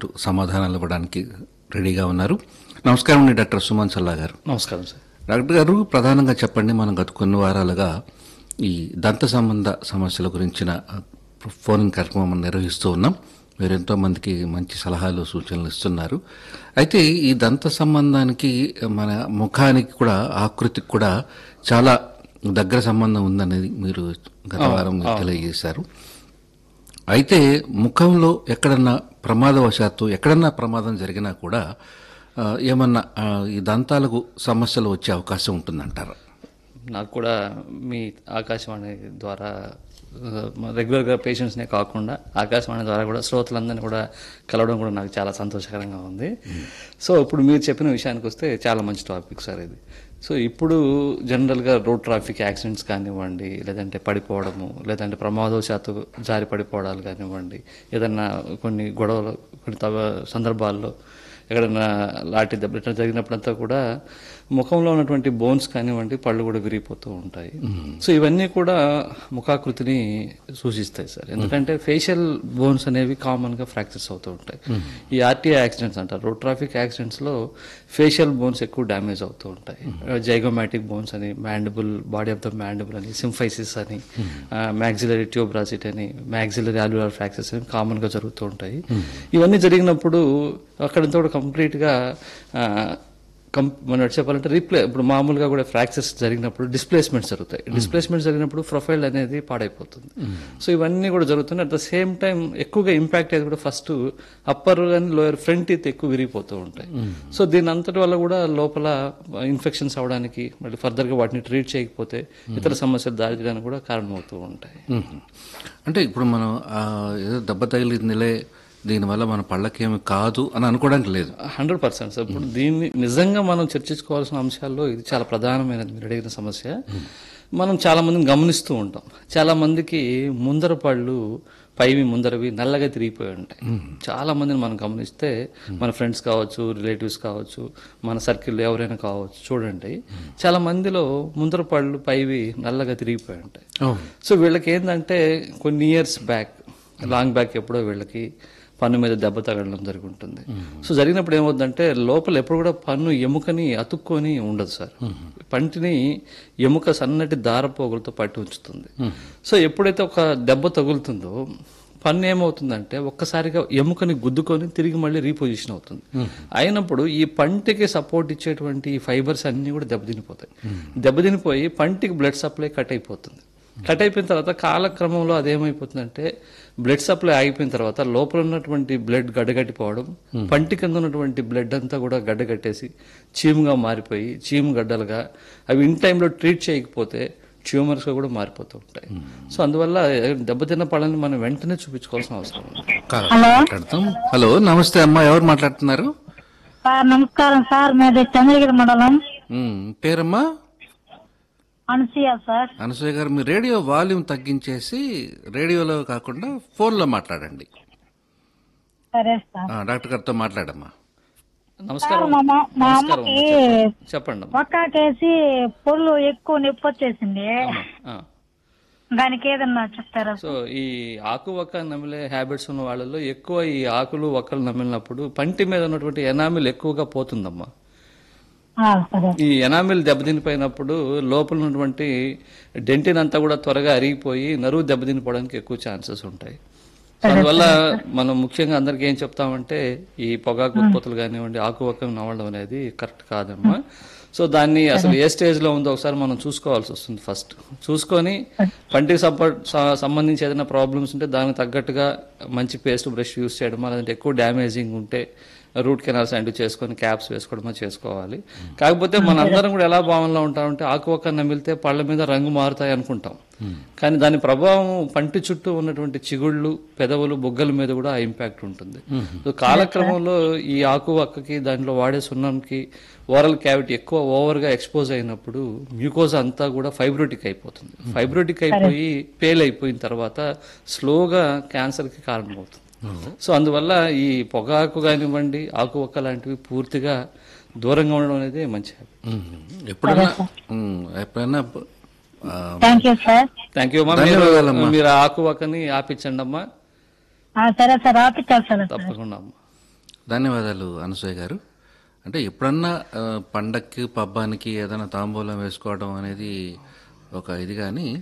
గారు సమాధానాలు ఇవ్వడానికి రెడీగా ఉన్నారు నమస్కారం అండి డాక్టర్ సుమన్ సల్లా గారు నమస్కారం సార్ డాక్టర్ గారు ప్రధానంగా చెప్పండి మనం గత కొన్ని వారాలుగా ఈ దంత సంబంధ సమస్యల గురించిన ఫోన్ కార్యక్రమం నిర్వహిస్తూ ఉన్నాం మీరు ఎంతో మందికి మంచి సలహాలు సూచనలు ఇస్తున్నారు అయితే ఈ దంత సంబంధానికి మన ముఖానికి కూడా ఆకృతికి కూడా చాలా దగ్గర సంబంధం ఉందనేది మీరు గత వారం తెలియజేశారు అయితే ముఖంలో ఎక్కడన్నా ప్రమాదవశాత్తు ఎక్కడన్నా ప్రమాదం జరిగినా కూడా ఆ, ఏమన్నా ఆ, ఈ దంతాలకు సమస్యలు వచ్చే అవకాశం ఉంటుందంటారు నాకు కూడా మీ ఆకాశవాణి ద్వారా ఆ, రెగ్యులర్గా పేషెంట్స్నే కాకుండా ఆకాశవాణి ద్వారా కూడా శ్రోతలందరినీ కూడా కలవడం కూడా నాకు చాలా సంతోషకరంగా ఉంది సో ఇప్పుడు మీరు చెప్పిన విషయానికి వస్తే చాలా మంచి టాపిక్ సార్ ఇది సో ఇప్పుడు జనరల్గా రోడ్ ట్రాఫిక్ యాక్సిడెంట్స్ కానివ్వండి లేదంటే పడిపోవడము లేదంటే ప్రమాదవశాత్తు జారి పడిపోవడాలు కానివ్వండి ఏదన్నా కొన్ని గొడవలు కొన్ని తవ- సందర్భాల్లో ఎక్కడైనా లాఠీ దెబ్బ ఇట్లా జరిగినప్పుడంతా కూడా ముఖంలో ఉన్నటువంటి బోన్స్ కానివ్వండి పళ్ళు కూడా విరిగిపోతూ ఉంటాయి సో ఇవన్నీ కూడా ముఖాకృతిని సూచిస్తాయి సార్ ఎందుకంటే ఫేషియల్ బోన్స్ అనేవి కామన్ గా ఫ్రాక్చర్స్ అవుతూ ఉంటాయి ఈ ఆర్టీఐ యాక్సిడెంట్స్ అంటారు రోడ్ ట్రాఫిక్ యాక్సిడెంట్స్ లో ఫేషియల్ బోన్స్ ఎక్కువ డ్యామేజ్ అవుతూ ఉంటాయి జైగోమాటిక్ బోన్స్ అని mandible body of the mandible అని సింఫైసిస్ అని మ్యాక్సిలరీ ట్యూబ్రాసిట్ అని మ్యాక్సిలరీ ఆల్యులర్ ఫ్రాక్చర్స్ అని కామన్ గా జరుగుతూ ఉంటాయి ఇవన్నీ జరిగినప్పుడు అక్కడంతా కూడా కంప్లీట్ గా ఆ, కం మనం చెప్పాలంటే రీప్లే ఇప్పుడు మామూలుగా కూడా ఫ్రాక్చర్స్ జరిగినప్పుడు డిస్ప్లేస్మెంట్స్ జరుగుతాయి డిస్ప్లేస్మెంట్స్ జరిగినప్పుడు ప్రొఫైల్ అనేది పాడైపోతుంది సో ఇవన్నీ కూడా జరుగుతున్నాయి అట్ ద సేమ్ టైం ఎక్కువగా ఇంపాక్ట్ అయ్యేది కూడా ఫస్ట్ అప్పర్ కానీ లోయర్ ఫ్రంట్ టీత్ ఎక్కువ విరిగిపోతూ ఉంటాయి సో దీని అంతటి వల్ల కూడా లోపల ఇన్ఫెక్షన్స్ అవడానికి మళ్ళీ ఫర్దర్గా వాటిని ట్రీట్ చేయకపోతే ఇతర సమస్యలు దారితీయడానికి కూడా కారణమవుతూ ఉంటాయి మ్మ్. అంటే ఇప్పుడు మనం ఆ, ఏదో దెబ్బ తగిలిందిలే దీనివల్ల మన పళ్ళకేమి కాదు అని అనుకోవడానికి లేదు హండ్రెడ్ పర్సెంట్ సార్ ఇప్పుడు దీన్ని నిజంగా మనం చర్చించుకోవాల్సిన అంశాల్లో ఇది చాలా ప్రధానమైనది మీరు అడిగిన సమస్య మనం చాలా మందిని గమనిస్తూ ఉంటాం చాలా మందికి ముందర పళ్ళు పైవి ముందరవి నల్లగా తిరిగిపోయి ఉంటాయి చాలా మందిని మనం గమనిస్తే మన ఫ్రెండ్స్ కావచ్చు రిలేటివ్స్ కావచ్చు మన సర్కిల్ ఎవరైనా కావచ్చు చూడండి చాలా మందిలో ముందర పళ్ళు పైవి నల్లగా తిరిగిపోయి ఉంటాయి సో వీళ్ళకి ఏంటంటే కొన్ని ఇయర్స్ బ్యాక్ లాంగ్ బ్యాక్ ఎప్పుడో వీళ్ళకి పన్ను మీద దెబ్బ తగలడం జరిగి ఉంటుంది సో జరిగినప్పుడు ఏమవుతుందంటే లోపల ఎప్పుడు కూడా పన్ను ఎముకని అతుక్కొని ఉండదు సార్ పంటిని ఎముక సన్నటి దారపోగులతో పట్టి ఉంచుతుంది సో ఎప్పుడైతే ఒక దెబ్బ తగులుతుందో పన్ను ఏమవుతుందంటే ఒక్కసారిగా ఎముకని గుద్దుకొని తిరిగి మళ్ళీ రీపొజిషన్ అవుతుంది అయినప్పుడు ఈ పంటికి సపోర్ట్ ఇచ్చేటువంటి ఈ ఫైబర్స్ అన్ని కూడా దెబ్బతినిపోతాయి దెబ్బతినిపోయి పంటికి బ్లడ్ సప్లై కట్ అయిపోతుంది కట్ అయిపోయిన తర్వాత కాలక్రమంలో అదేమైపోతుందంటే బ్లడ్ సప్లై ఆగిపోయిన తర్వాత లోపల ఉన్నటువంటి బ్లడ్ గడ్డగట్టిపోవడం పంటి కింద ఉన్నటువంటి బ్లడ్ అంతా కూడా గడ్డగట్టేసి చీముగా మారిపోయి చీము గడ్డలుగా అవి ఇన్ టైంలో ట్రీట్ చేయకపోతే ట్యూమర్స్ కూడా మారిపోతూ ఉంటాయి సో అందువల్ల దెబ్బతిన్న పళ్ళని మనం వెంటనే చూపించుకోవాల్సిన అవసరం ఉంది కాదు, మాట్లాడతాం హలో నమస్తే అమ్మా ఎవరు మాట్లాడుతున్నారు సార్ నమస్కారం సార్ మీది చంద్రగిరి మండలం మ్మ్. పేరమ్మా అనసూయ సార్ అనసూయ గారు మీ రేడియో వాల్యూమ్ తగ్గించేసి రేడియోలో కాకుండా ఫోన్లో మాట్లాడండి సరే సార్ ఆ, డాక్టర్ గారితో మాట్లాడమ్మా నమస్కారం మా మా- మా నమస్కారం అమ్మకి అమ్మా. చెప్పండి అమ్మా. ఒక్కాకేసి పొల్లు ఎక్కువ నొప్పి వచ్చేసింది ఆ. దానికి ఏదన్నా చెప్తారా సో ఈ ఆకు వక్క నమిలే హ్యాబిట్స్ ఉన్న వాళ్ళలో ఎక్కువ ఈ ఆకులు వక్కలు నమిలినప్పుడు పంటి మీద ఉన్నటువంటి ఎనామిల్ ఎక్కువగా పోతుందమ్మా ఆ, సరే ఈ ఎనామిల్ దెబ్బతినిపోయినప్పుడు లోపల ఉన్నటువంటి డెంటిన్ అంతా కూడా త్వరగా అరిగిపోయి నరువు దెబ్బతినిపోవడానికి ఎక్కువ ఛాన్సెస్ ఉంటాయి సో అందువల్ల మనం ముఖ్యంగా అందరికి ఏం చెప్తామంటే ఈ పొగాకు ఉత్పత్తులు కానివ్వండి ఆకు వక్క నవ్వడం అనేది కరెక్ట్ కాదమ్మా సో దాన్ని అసలు ఏ స్టేజ్ లో ఉందో ఒకసారి మనం చూసుకోవాల్సి వస్తుంది ఫస్ట్ చూసుకొని పంటికి సపోర్ట్ సంబంధించి ఏదైనా ప్రాబ్లమ్స్ ఉంటే దానికి తగ్గట్టుగా మంచి పేస్ట్ బ్రష్ యూస్ చేయడం లేదంటే ఎక్కువ డ్యామేజింగ్ ఉంటే రూట్ కెనాల్స్ లాంటివి చేసుకొని క్యాప్స్ వేసుకోవడమో చేసుకోవాలి కాకపోతే మన అందరం కూడా ఎలా భావనలో ఉంటామంటే ఆకు ఒక్క నమిలితే పళ్ళ మీద రంగు మారుతాయి అనుకుంటాం కానీ దాని ప్రభావం పంటి చుట్టూ ఉన్నటువంటి చిగుళ్ళు పెదవులు బొగ్గల మీద కూడా ఆ ఇంపాక్ట్ ఉంటుంది సో కాలక్రమంలో ఈ ఆకు వక్కకి దాంట్లో వాడే సున్నంకి ఓరల్ క్యావిటీ ఎక్కువ ఓవర్ గా ఎక్స్పోజ్ అయినప్పుడు మ్యూకోజా అంతా కూడా ఫైబ్రోటిక్ అయిపోతుంది ఫైబ్రోటిక్ అయిపోయి పేల్ అయిపోయిన తర్వాత స్లోగా క్యాన్సర్ కి కారణమవుతుంది సో అందువల్ల ఈ పొగాకు కానివ్వండి ఆకు ఒక్క లాంటివి పూర్తిగా దూరంగా ఉండడం అనేది మంచి హ్యాబిట్ మ్మ్. ఎప్పుడైనా మ్మ్. ఎప్పుడైనా ఆ, thank you sir thank you అమ్మా మీరు మీరు ఆ ఆకు ఒక్కని ఆపించండి అమ్మా ఆ, సరే సార్ ఆపిచ్చారు సార్ తప్పకుండా అమ్మా ధన్యవాదాలు అనసూయ గారు అంటే ఎప్పుడన్నా ఆ, పండక్కి పబ్బానికి ఏదైనా తాంబూలం వేసుకోవడం అనేది ఒక ఇది కానీ